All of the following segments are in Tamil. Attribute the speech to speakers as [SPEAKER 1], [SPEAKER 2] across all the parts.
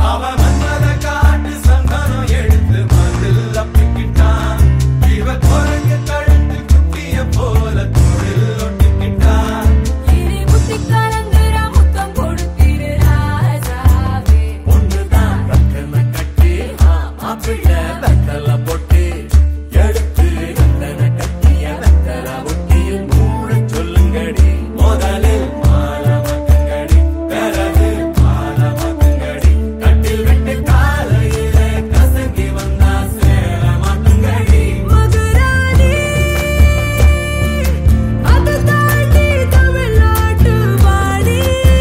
[SPEAKER 1] அவன் வந்தத காட்டு சந்தனம் எடுத்து மதில் அப்பிக்கிட்டான் இவ குரங்கு கழுத்து குட்டிய போல தொழில் ஒட்டிக்கிட்டான்
[SPEAKER 2] இனி புத்தி கலங்குறா முத்தம் கொடுத்திரு ராஜாவே
[SPEAKER 1] ஒண்ணுதான் வெக்கல கட்டி மாப்பிள்ள வெக்கல பொட்டி எடுத்து வெத்தன கட்டிய வெத்தல ஒட்டிய மூட சொல்லுங்கடி முதலில் மாலை மக்குங்கடி பிறகு மாலை மக்குங்கடி கட்டில் விட்டு காலையில கசங்கி வந்தா சேர மாட்டுங்கடி
[SPEAKER 2] மதுராணி அது தாண்டி தமிழ்நாட்டு வாடி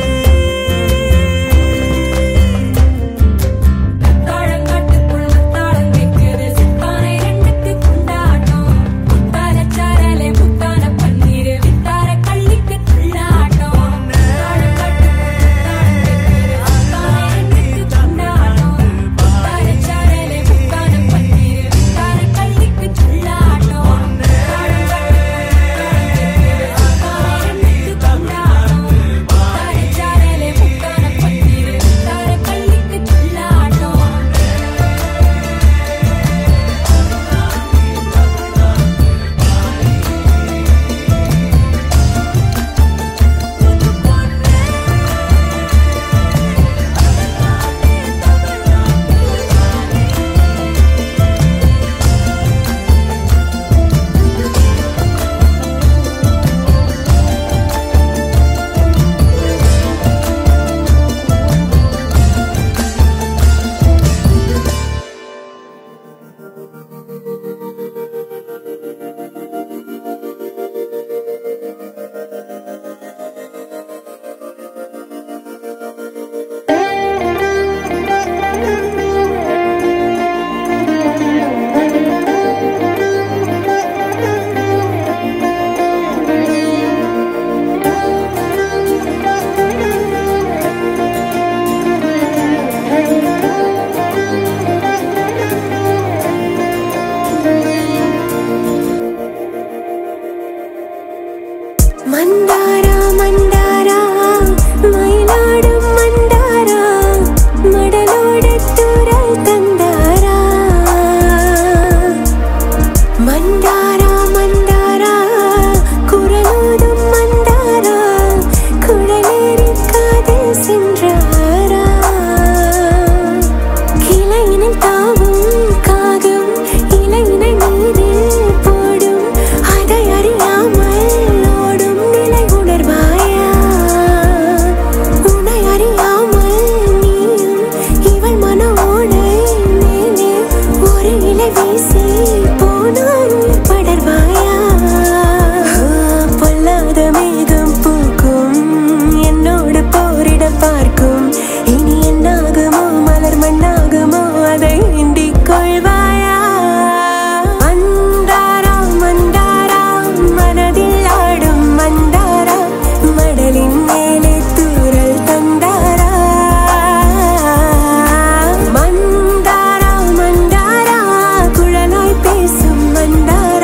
[SPEAKER 2] தாழங்காட்டுக்குள்ள தாளம் கேட்குது சித்தானை ரெண்டுக்கு கொண்டாட்டம் முத்தான சாரலே முத்தான பன்னீர் வித்தார கள்ளிக்கு துள்ளாட்டம் முத்தான சாரலே முத்தான பன்னீர் வித்தார கள்ளிக்கு துள்ளாட்டம் சாரலே முத்தான பன்னீர் வித்தார கள்ளிக்கு துள்ளாட்டம்
[SPEAKER 3] மந்தாரா மந்தாரா மயிலாடும் மந்தாரா மடலோடு தூரல் தந்தாரா மந்தாரா மந்தாரா குரலோடும் மந்தாரா குழலேறி காதில் சென்றாரா கிளையினில் தாவும் காகம் இலையினை நீரில் போடும் அதை அறியாமல் ஓடும் நிலை உணர்வாயா உன்னை அறியாமல் நீயும் இவள் மன ஓடை மேலே ஒரு இலை வீசி போனால் உயிர் படர்வாயா பொல்லாத மேகம் பூக்கும் என்னோடு போரிட பார்க்கும் இனி என்னாகுமோ மலர் மண்ணாகுமோ அதை இண்டிக் கொள்வாயா மந்தாரா மந்தாரா மனதில் ஆடும் மந்தாரா மடலின் மேலே தூரல் தந்தாரா மந்தாரா மந்தாரா குழலாய் பேசும் மந்தாரா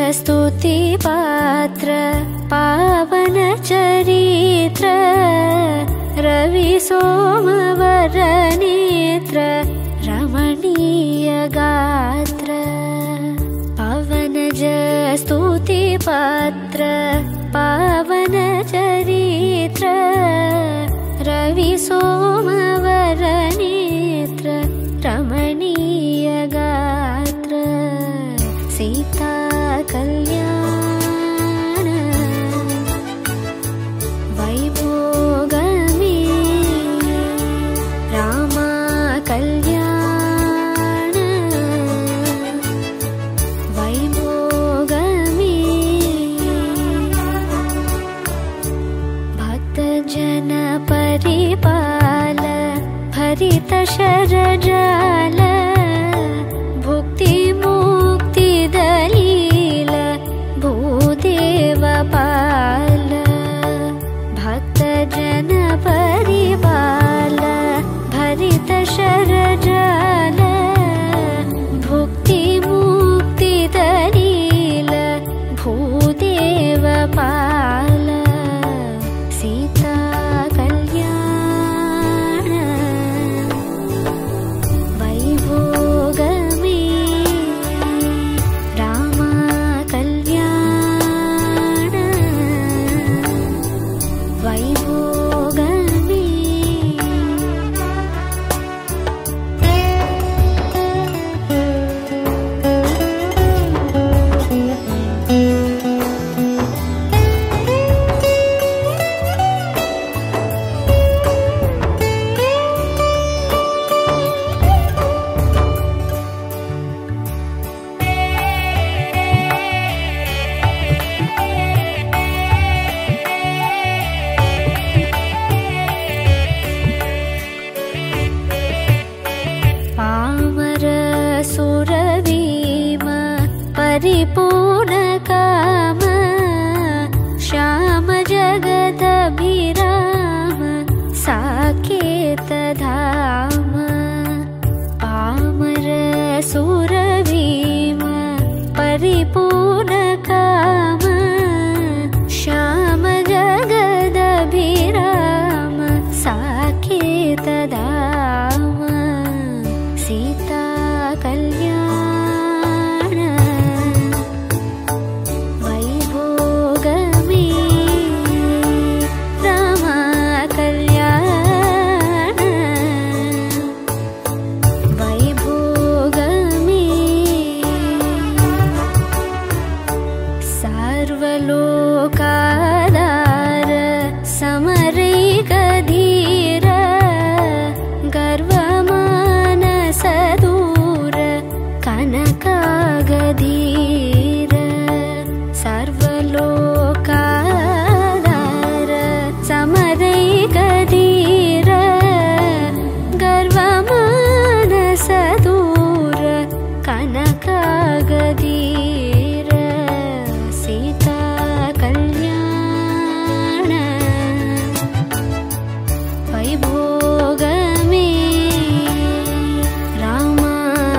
[SPEAKER 4] स्तुतिपात्र पावनचरित्र रविसोमवरनेत्र रमणीयगात्र पवनज स्तुतिपात्र पावनचरित्र रविसोमवरनेत्र रमणीयगात्र सीता कल्याण वैभोगमे रामा कल्याण वैभोगमे भक्तजन परिपाल भरित शरजाल भुक्तिमुक्तिदलील भूदेव पाल भक्तजन परिपाल भरित शरजाल भुक्तिमुक्तिदलील भूदेव पाल सीता कल्याण वैभोगमे रामा कल्याण वैभोगमे पामर सुरवीम परिपूर्णकाम श्याम जगदभिराम साकेतधाम पामर सुरवीम परिपूर्णकाम श्याम जगदभिराम साकेतधाम सीता कल्याण वैभोगमे रामा कल्याण वैभोगमे सर्वलोकाधार समरैकधीर गर्वमानसदूर कनकागधीर सर्वलोकाधार समरैकधीर गर्वमानसदूर कनकागधीर सीता कल्याण वैभोगमे रामा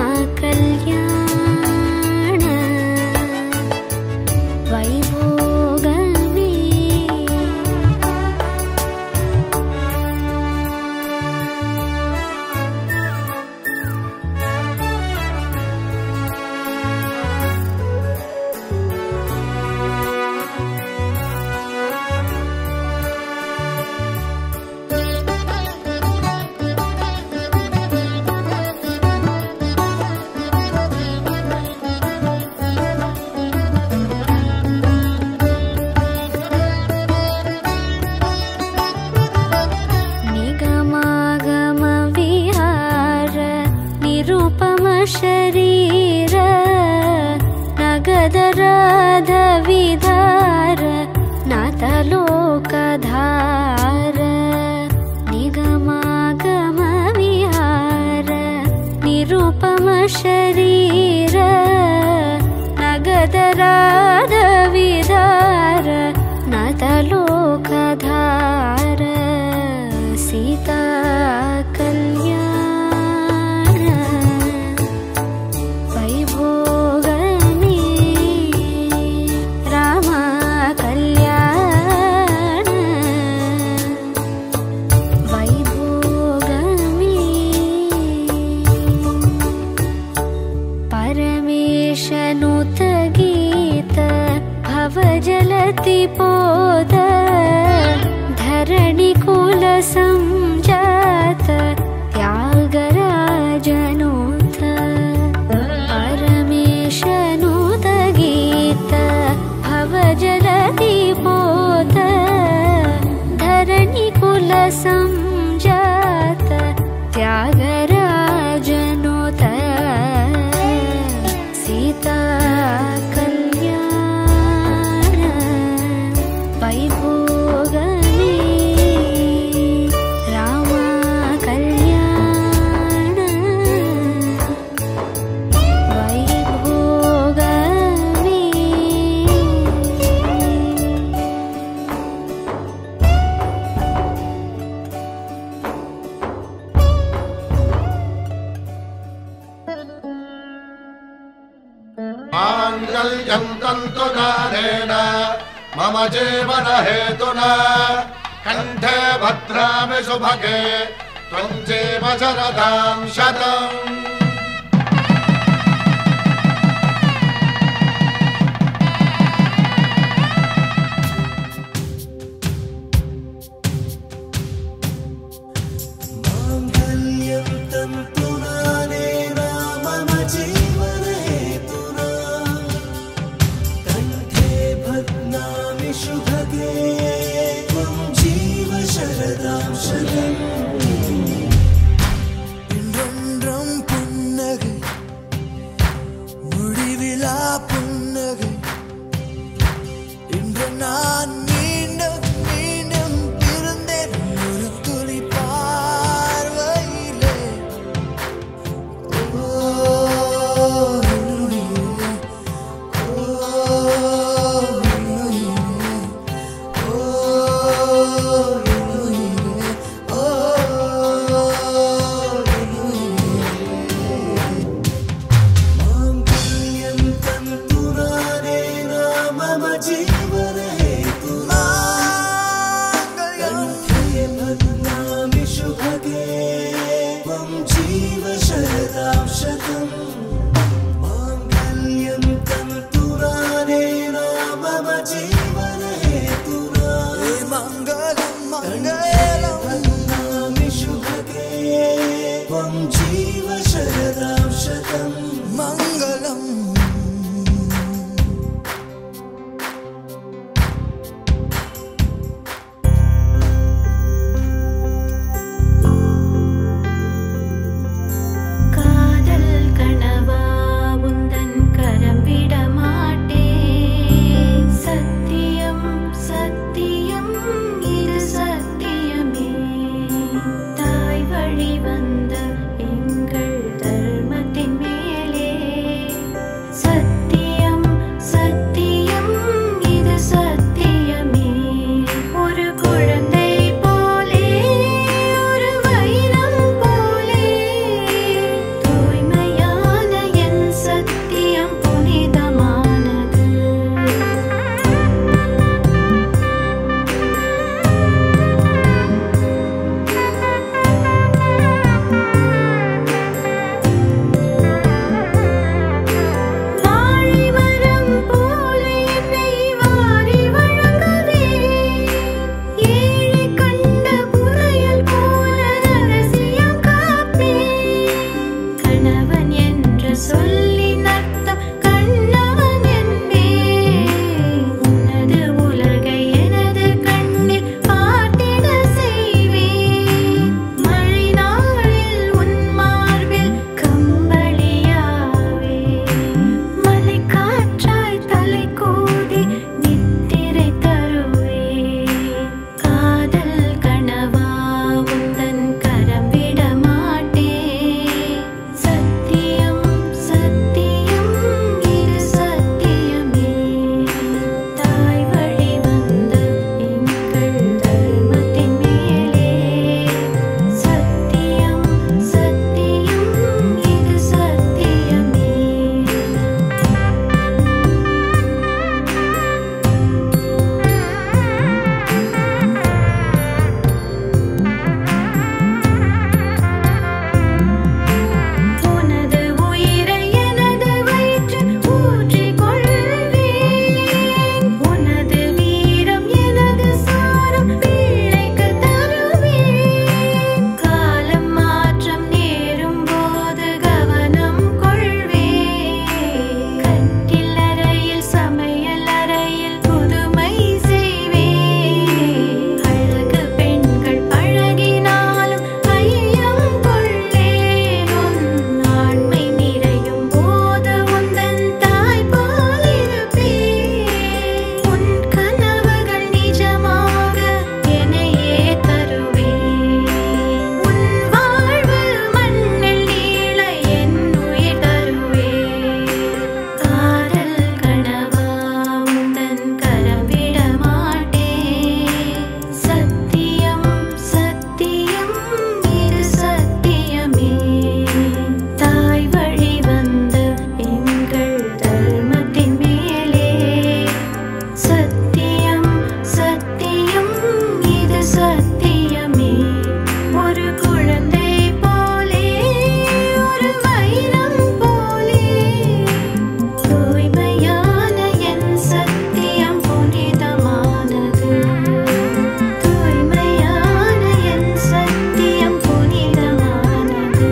[SPEAKER 4] कल्याण वैभोगमे निगमागमविहार निरुपमशरीर नगदराधविधार नातलोकधार निगमागमविहार निरुपमशरीर नगदराधविधार नतलोकधार सीता कल्याण वैभोगमे போத धरणि कुल संजात त्यागराजनोथ परमेशनुत गीत भवजलदि पोत धरणि कुल संजात त्यागराजनोत सीता कल्याण वैभोगमे रामा कल्याण वैभोगमे
[SPEAKER 5] माङ्गल्यम् तन्तुकारेण मम जीवनहेतुना कण्ठे भद्रामि सुभगे त्वम् जीव शरदाम् शतम्
[SPEAKER 1] माङ्गल्यं तन्तुनानेन मम जीवनहेतुना कण्ठे भग्नामि शुभगे त्वं जीव शरदां शतम् இன்றொன்றும் புன்னகை முடிவிலா புன்னகை இன்று நான் மீண்டும் மீண்டும் பிறந்தேன் ஒரு துளி பார்வையிலே ஓ என்னுயிரே, ஓ என்னுயிரே, ஓ என்னுயிரே, ஓ என்னுயிரே. माङ्गल्यं तन्तुनानेन मम जीवनहेतुना कण्ठे भग्नामि शुभगे त्वं जीव शरदां शतम् माङ्गल्यं तन्तुनानेन मम जीवनहेतुना मङ्गलं मङ्गलं भग्नामि शुभगे त्वं जीव शरदां शतम् मङ्गलम्
[SPEAKER 2] காதல் கனவா உந்தன் கரம் விட மாட்டேன் சத்தியம் சத்தியம் இது சத்தியமே தாய் வழி வந்த எங்கள் தர்மத்தின் மேல்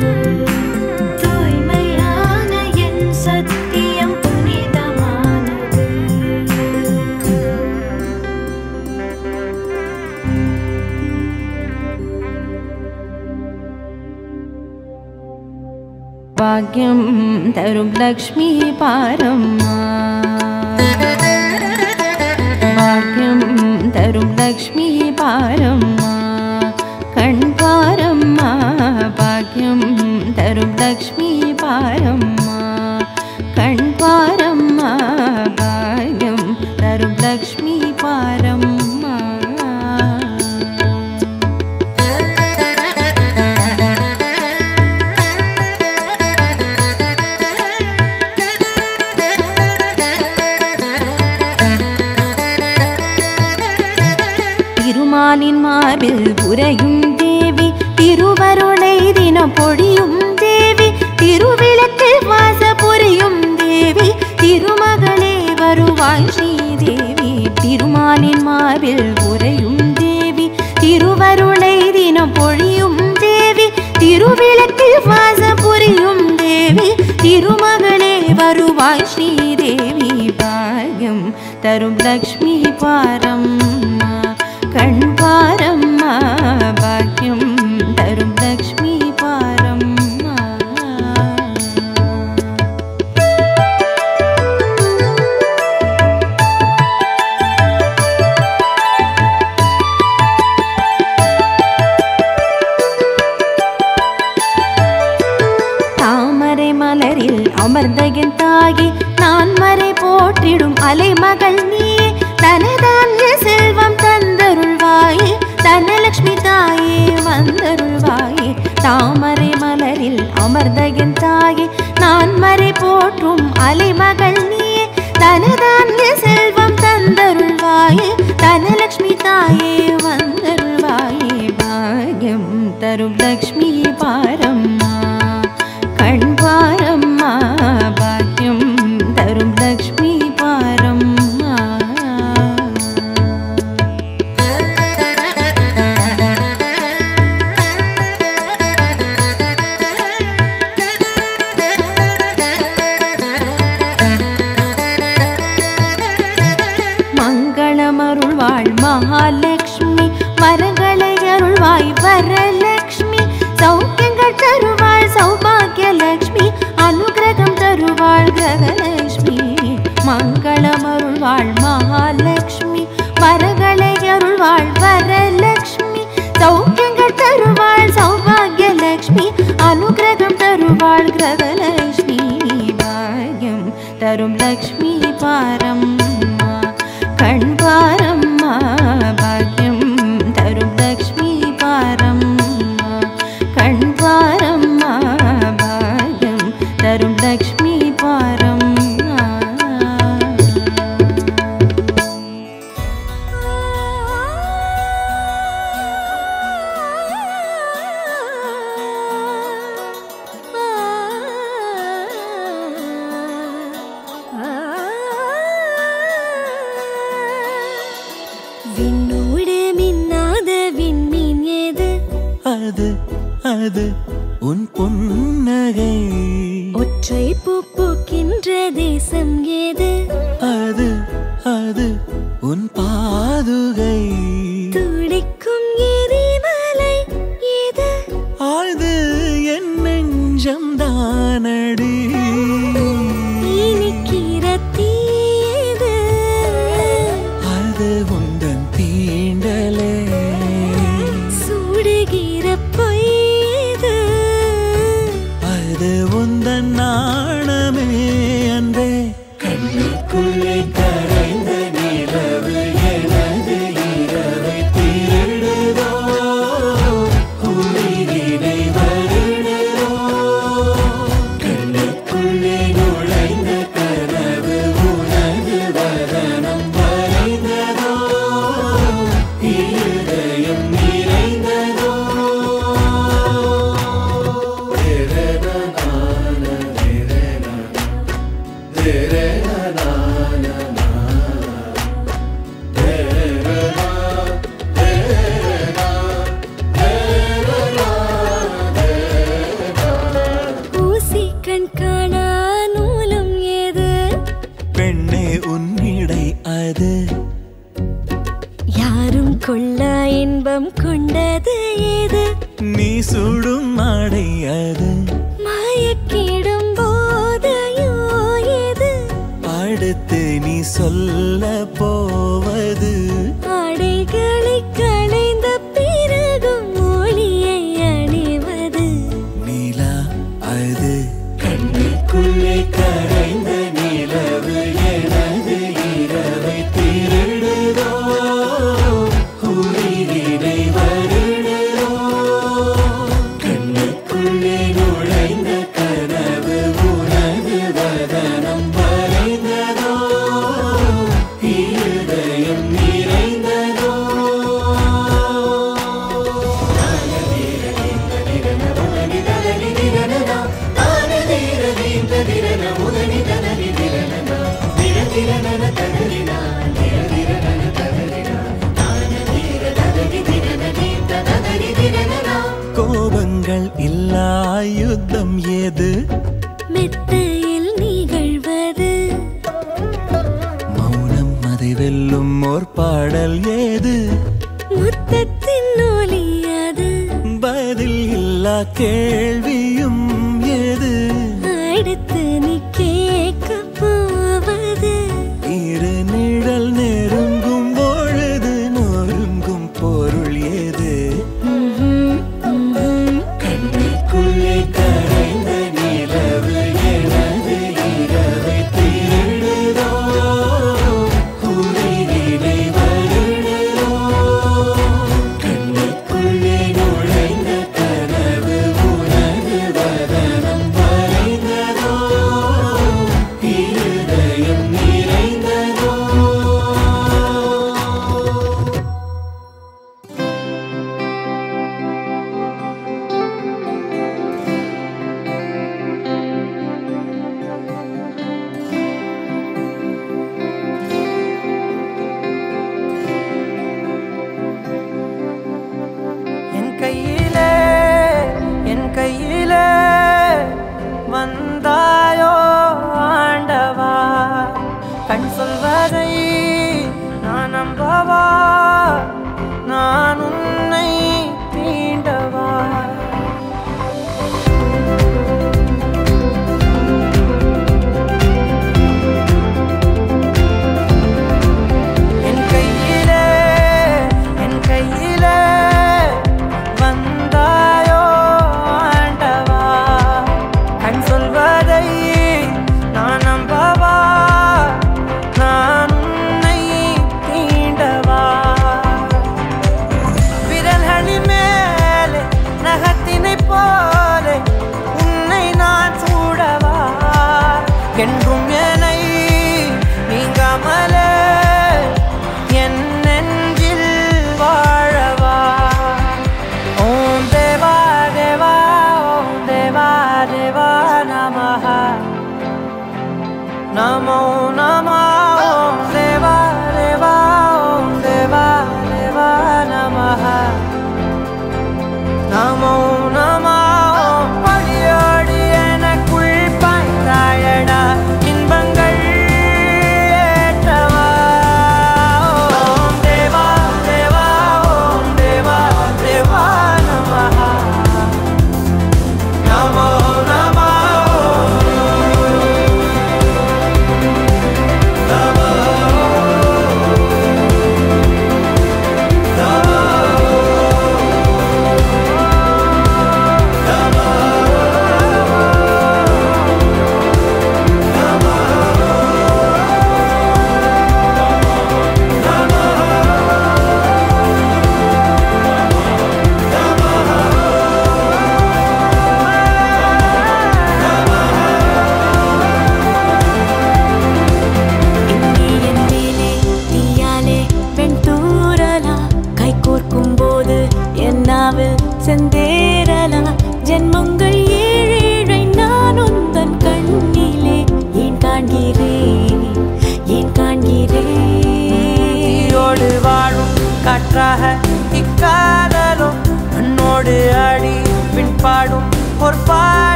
[SPEAKER 3] தூய்மையான என் சத்தியம் புனிதமானது
[SPEAKER 6] பாக்யம் தரும் லக்ஷ்மி பாரம்மா பாக்யம் தரும் லக்ஷ்மி பாரம்மா கண் பாரம்மா பாக்யம் தரும் லக்ஷ்மி பாரம்மா கண் பாரம்மா பாக்யம் தரும் லக்ஷ்மி பாரம்மா திருமாலின் மார்பில் உறையும் தேவி திருவருளை தினம் பொழியும் தேவி திருவிளக்கில் வாச புரியும் தேவி திருமகளே வருவாய் ஸ்ரீதேவி திருமாலின் மார்பில் உறையும் தேவி திருவருளை தினம் பொழியும் தேவி திருவிளக்கில் வாச புரியும் தேவி திருமகளே வருவாய் ஸ்ரீதேவி பாக்யம் தரும் லக்ஷ்மி பாரம்மா கண் பாரம்மா பாக்யம் தரும் லக்ஷ்மி பாரம்மா தாமரை மலரில் அமர்ந்த என் தாயி நான் மறை போற்றிடும் அலைமகள் நீயே தனதான்ய செல்வம் தந்தருள்வாயே தனலட்சுமி தாயே வந்தருள்வாயே தாமரை மலரில் அமர்ந்த என் தாயே நான் மறை போற்றும் அலைமகள் நீயே தனதான்ய செல்வம் தந்தருள்வாயே தனலட்சுமி தாயே வந்தருள்வாயே பாக்யம் தரும் லக்ஷ்மி பாரம்மா கண் பாரம்மா பாக்யம் தரும் லக்ஷ்மி பாரம்மா மங்களமருள்வாள் மகாலட்சுமி வரங்களை அருள்வாய் வரலட்சுமி சௌக்கியங்கள் தருவாள் சௌபாகியலட்சுமி அனுகிரகம் தருவாள் கிரகலட்சுமி மங்களமருள்வாள் மகாலட்சுமி வரங்களை அருள்வாள் வரலட்சுமி சௌக்கியங்கள் தருவாள் சௌபாகியலட்சுமி அனுகிரகம் தருவாள் கிரகலட்சுமி பாக்யம் தரும் லக்ஷ்மி பாரம்மா கண் பாரம்மா பாக்யம் தரும் லக்ஷ்மி பாரம்மா கண் பாரம்மா பாக்யம் தரும் லக்ஷ்மி பாரம்மா
[SPEAKER 3] விண்ணோடு மின்னாத விண்மீன் ஏது
[SPEAKER 1] அது அது உன் புன்னகை
[SPEAKER 3] ஒற்றை பூ பூக்கின்ற தேசம் ஏது
[SPEAKER 1] அது அது உன் பாதுகை
[SPEAKER 3] துடிக்கும் எரிமலை ஏது
[SPEAKER 1] ஆழ்து என் நெஞ்சம் தானடி
[SPEAKER 3] இனிக்கிற தீயது
[SPEAKER 1] அது உந்தன் தீண்டலே
[SPEAKER 3] சுடுகிற பொய்து
[SPEAKER 1] அது உந்தன் நாணமே அன்றே கண்ணுக்குள்ளே கரைந்த நிலவு எனது இரவை திருடுதோ உயிரினை வருடுதோ கண்ணுக்குள்ளே சொல்ல போவது
[SPEAKER 3] ஆடைகளை களைந்த பிறகும் ஒளியை அணிவது
[SPEAKER 1] நிலா அது கண்ணுக்குள்ளே கரைந்த நிலவு எனது இரவை திருடுதோ உயிரினை வருடுதோ கண்ணுக்குள்ளே நுழைந்த கனவு உனது வதனம் வரைந்ததோ இருதயம் நிறைந்ததோ கோபங்கள் இல்லா யுத்தம் ஏது
[SPEAKER 3] மெத்தையில் நிகழ்வது
[SPEAKER 1] மௌனம் அதை வெல்லும் ஓர் பாடல் ஏது
[SPEAKER 3] முத்தத்தின் ஒலி அது
[SPEAKER 1] பதில் இல்லா கேள்வியும் ஏது
[SPEAKER 3] அடுத்து நீ கேட்க போவது
[SPEAKER 1] இரு நிழல் நெருங்கும் பொழுது நொறுங்கும் பொருள் ஏது கண்ணுக்குள்ளே கரைந்த நிலவு எனது இரவை திருடுதோ உயிரினை வருடுதோ கண்ணுக்குள்ளே நுழைந்த கனவு உனது வதனம் வரைந்ததோ இருதயம் நிறைந்ததோ
[SPEAKER 7] என் கையிலே என் கையிலே வந்தாயோ ஆண்டவா கண் சொல்வதை நான் நம்பவா நான் உன்னை தீண்டவா என் கையிலே என் கையிலே வந்தாயோ ஆண்டவா கண் சொல்வதை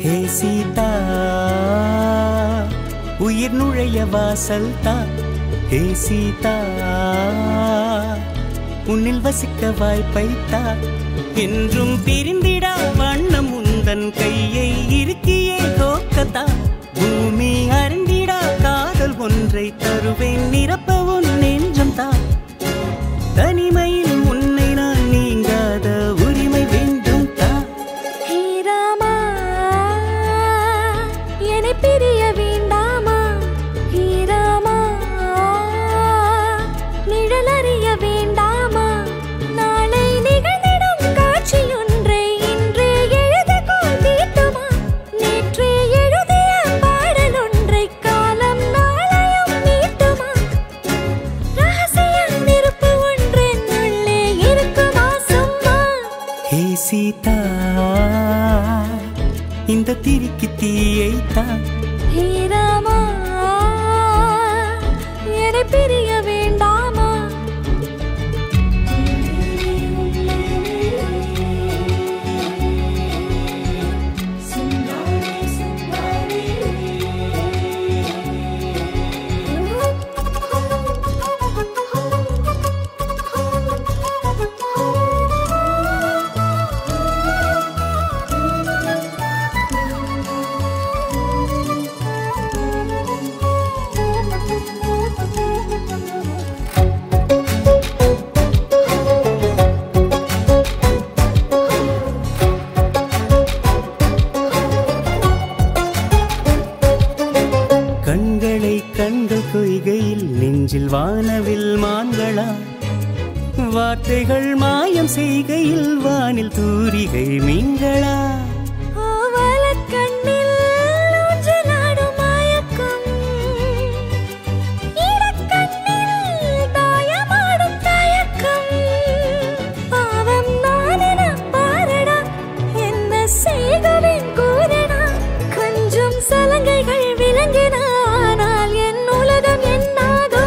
[SPEAKER 7] ஹே சீதா உயிர் நுழைய வாசல் தா ஹே சீதா உன்னில் வசிக்க வாய்ப்பை தா என்றும் பிரிந்திடா வண்ணம் உந்தன் கையை இருக்கியே கோக்கத்தா பூமி அருந்திடா காதல் ஒன்றை தருவேன் நிரப்ப உன் நெஞ்சம் தா தனிமையில் உன்னை நான் நீங்காத உரிமை வேண்டும் தா
[SPEAKER 3] ஹே ராமா என்னை பிரிய வேண்டாமா ஹே ராமா நிழல் அறிய வேண்டாமா நாளை நிகழ்ந்திடும் காட்சியொன்றை இன்றே எழுத கோல் தீட்டுமா நேற்றே எழுதிய பாடலொன்றை காலம் நாளையும் நீட்டுமா ரகசியம் நெருப்பு ஒன்றென் உள்ளே இருக்குமா சும்மா
[SPEAKER 7] ஹே சீதா இந்த திரிக்கு தீயை தா
[SPEAKER 3] ஹே ராமா என்னை பிரிய வேண்டாமா
[SPEAKER 7] கண்களை கண்கள் கொய்கையில் நெஞ்சில் வானவில் மான்களா வார்த்தைகள் மாயம் செய்கையில் வானில் தூரிகை மீன்களா
[SPEAKER 3] ஆவலக் கண்ணில் ஊஞ்சலாடும் மயக்கம். இடக்கண்ணில் தாயமாடும் தயக்கம். பாவம் நானென பாரடா, என்ன செய்குவேன் கூறடா. கொஞ்சம் சலங்கைகள் விளங்கின ஆனால் என் உலகம் என்னாகும்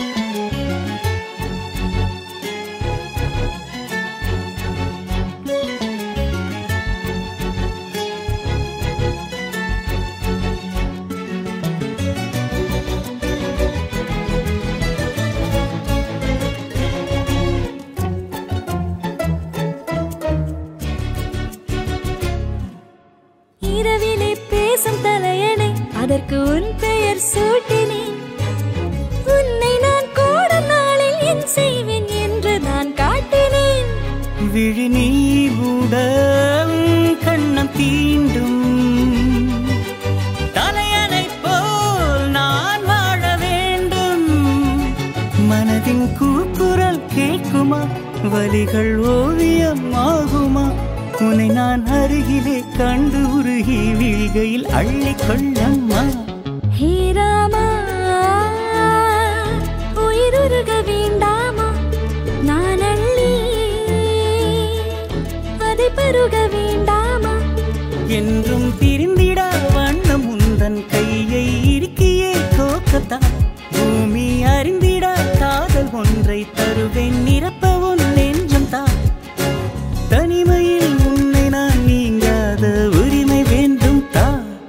[SPEAKER 3] இரவிலே பேசும் தலையணை அதற்கு உன் பெயர் சூட்டினேன் உன்னை நான் கூட நாளில் என் செய்வேன் என்று நான் காட்டினேன்
[SPEAKER 7] விழி நீ மூட கண்ணம் தீண்டும் தலையணை போல் நான் வாழ வேண்டும் மனதின் கூக்குரல் கேட்குமா வலிகள் ஓவியம் ஆகுமா உன்னை நான் அருகிலே கண்டு உருகி வீழ்கையில் அள்ளிக் கொள்ளம்மா
[SPEAKER 3] ஹே ராமா உயிருருக வேண்டாமா நான் அள்ளி அதை பருக வேண்டாமா
[SPEAKER 7] என்றும் பிரிந்திடா வண்ணம் உந்தன் கையை இருக்கியே கோக்கத்தா பூமி அறிந்திடா காதல் ஒன்றை தருவேன் நிரப்ப உன் நெஞ்சம் தா தனிமையில் உன்னை நான் நீங்காத உரிமை வேண்டும் தா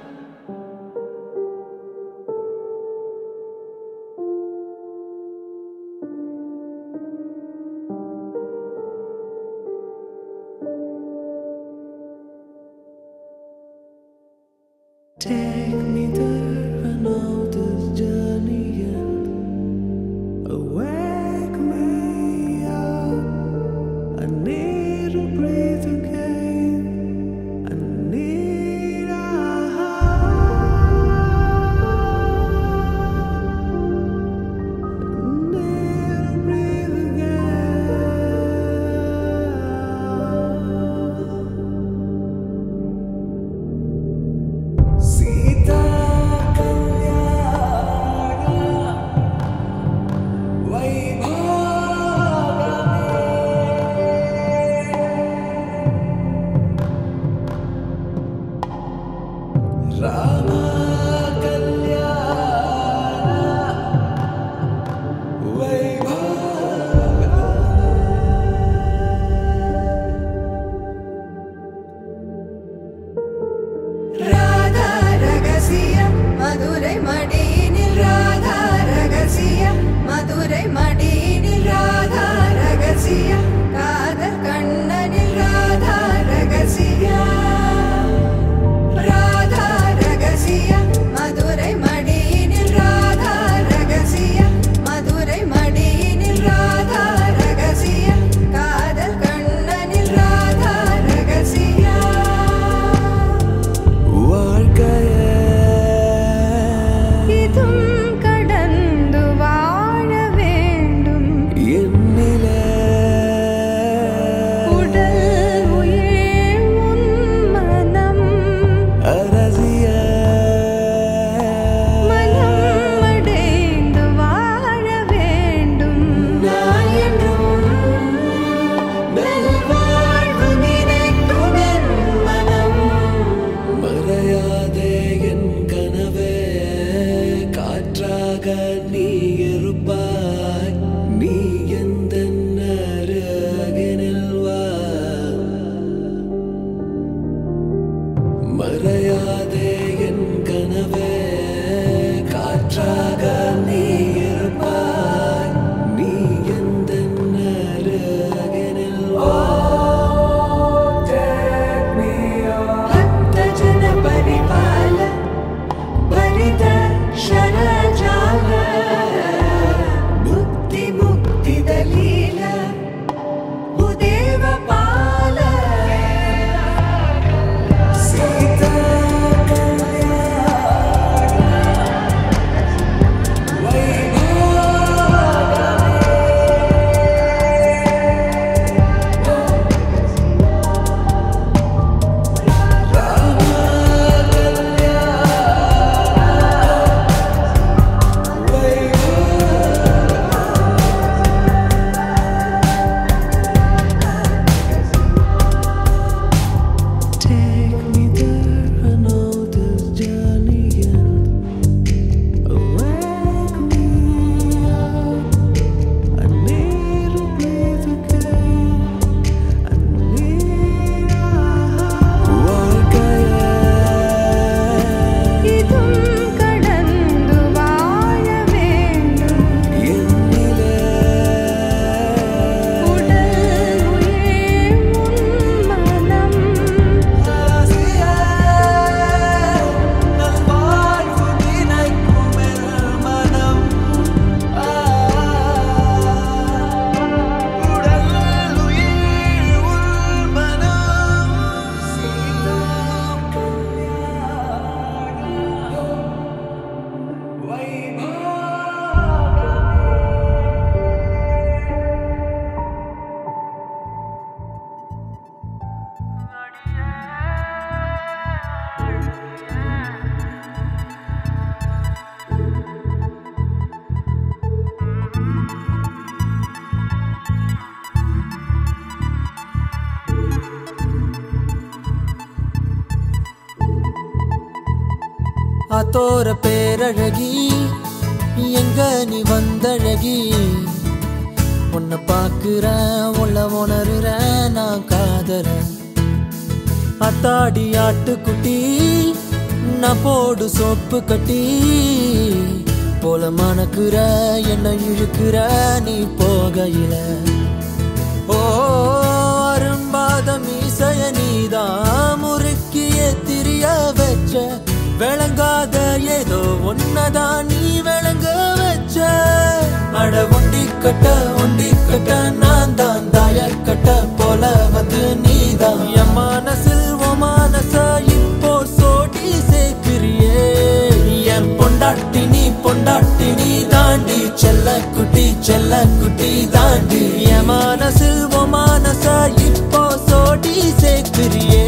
[SPEAKER 1] Take me there, I know this journey ends. Wake me up, I need to breathe again.
[SPEAKER 7] கரையாதே என் கனவே காற்றாக நீ இருப்பாய் நீ எந்த அருகினில் வா Take me on
[SPEAKER 1] ಭಕ್ತಜನ ಪರಿಪಾಲ ಬರಿದ ಶರಜಾಲ ಮುಕ್ತಿ ಮುಕ್ತಿ ದಲೀಲ ಭೂದೇವ ಪಾಲ Sita
[SPEAKER 7] Take me there, I know this journey ends. Wake me up. I need to breathe again. I need
[SPEAKER 6] இதும் கடந்து வாழ வேண்டும்
[SPEAKER 7] என்னிலே
[SPEAKER 6] உடல் உயிர் உன் மனம்
[SPEAKER 7] நல்வாழ்வு நினைக்கும் என் மனம் உடல் உயிர் உள் மனம்
[SPEAKER 8] ஆத்தோர பேரழகி எங்க நீ வந்தழகி உன்னை பார்க்கிறேன் உள்ள உணர்றேன் நான் காதறேன் அத்தாடி ஆட்டுக்குட்டி நான் போடு சோப்பு கட்டி போல மணக்குற என்ன இழுக்கிற நீ போகையில ஓ அரும்பாத மீசைய நீதான் முறுக்கிய திரிய வச்ச விளங்காத ஏதோ ஒன்னதான் நீ விளங்க வச்ச அட ஒண்டி கட்ட ஒண்டி கட்ட நான் தான் தாயர் கட்ட போல வந்து நீதான் என் மனசில் உன் மனச இப்போ சோடி சேர்க்கிறியே என் பொண்டாட்டி நீ பொண்டாட்டி நீ தாண்டி செல்ல குட்டி செல்ல குட்டி தாண்டி என் மனசில் உன் மனச இப்போ சோடி சேர்க்கிறியே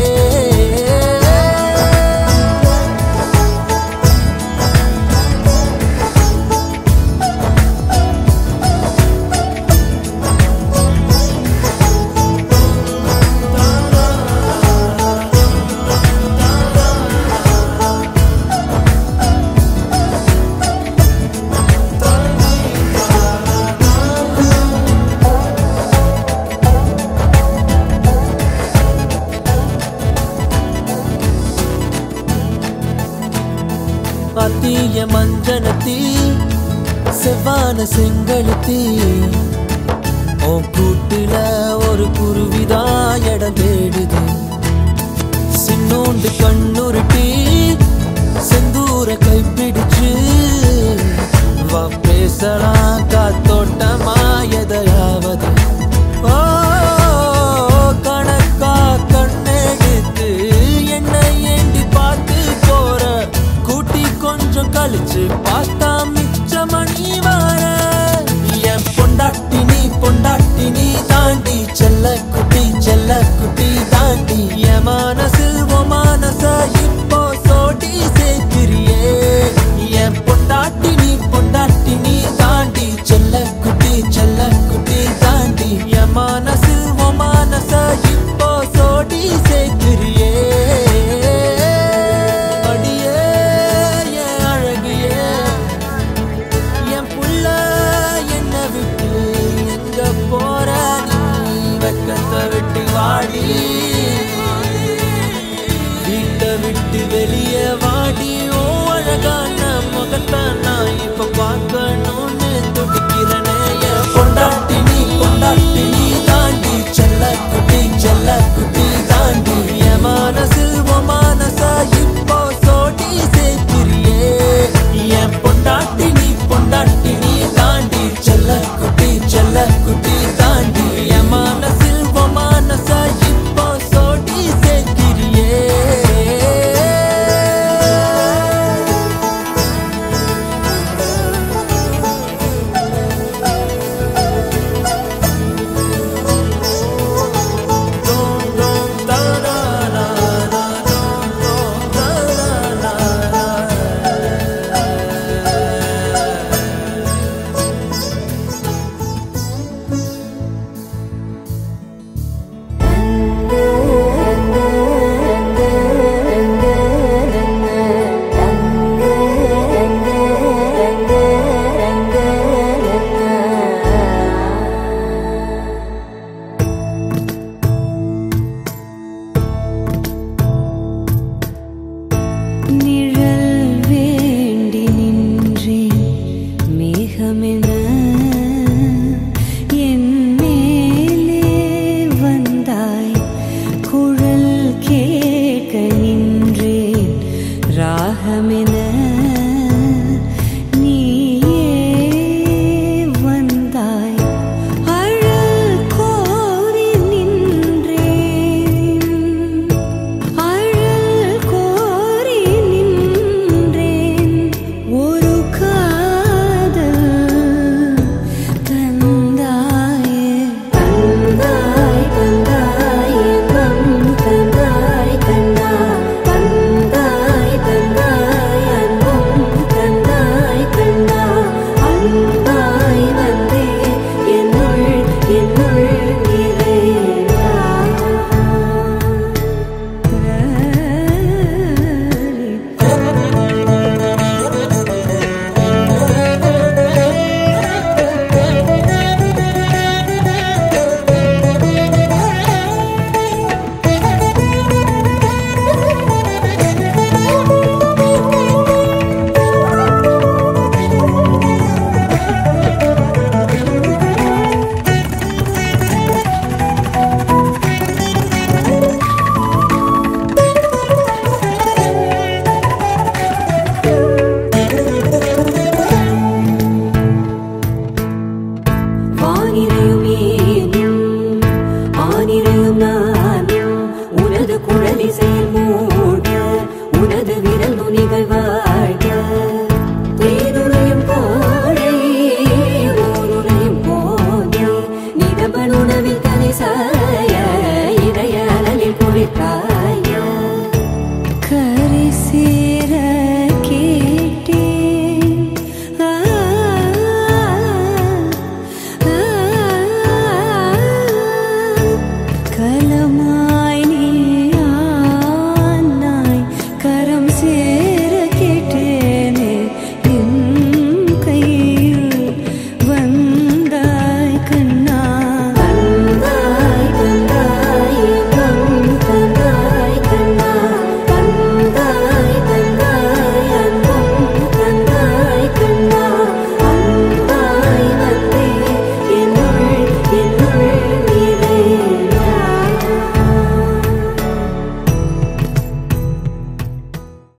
[SPEAKER 8] அத்திய மஞ்சனத்தி செவ்வான செங்கழுத்தி உன் கூட்டுல ஒரு குருவிதா இடம் தேடுது சின்னோண்டு கண்ணுருட்டி செந்தூர கைப்பிடிச்சு வா பேசலாம் காத்தோட்டமா எதையாவது ஓ கணக்கா கண்ணெடுத்து என்னை ஏண்டி பார்த்து போற கூட்டி கொஞ்சம் கழிச்சு பார்த்தா மிச்ச மணி வர என் பொண்டாட்டி நீ பொண்டாட்டி நீ தாண்டி செல்ல குட்டி செல்ல குட்டி தாண்டி என் மனசில் உன் மனச இப்போ சோடி சேர்க்கிறியே என் பொண்டாட்டி நீ பொண்டாட்டி நீ தாண்டி
[SPEAKER 3] தாகமென நீயே வந்தாய் அழல் கோரி நின்றேன் அழல் கோரி நின்றேன் ஒரு காதல் தந்தாயே தந்தாய் தந்தாய் எங்கம் தந்தாய் கண்ணா தந்தாய் தந்தாய் அன்பும் தந்தாய் கண்ணா அன்பாய் வந்தே என்னுள் என்னுள் நிறைந்தாய் வானிலையும் ஏனும் ஆனிலையும் நானும் உனது குழலிசையில் மூட உனது விரல் நுனிகள்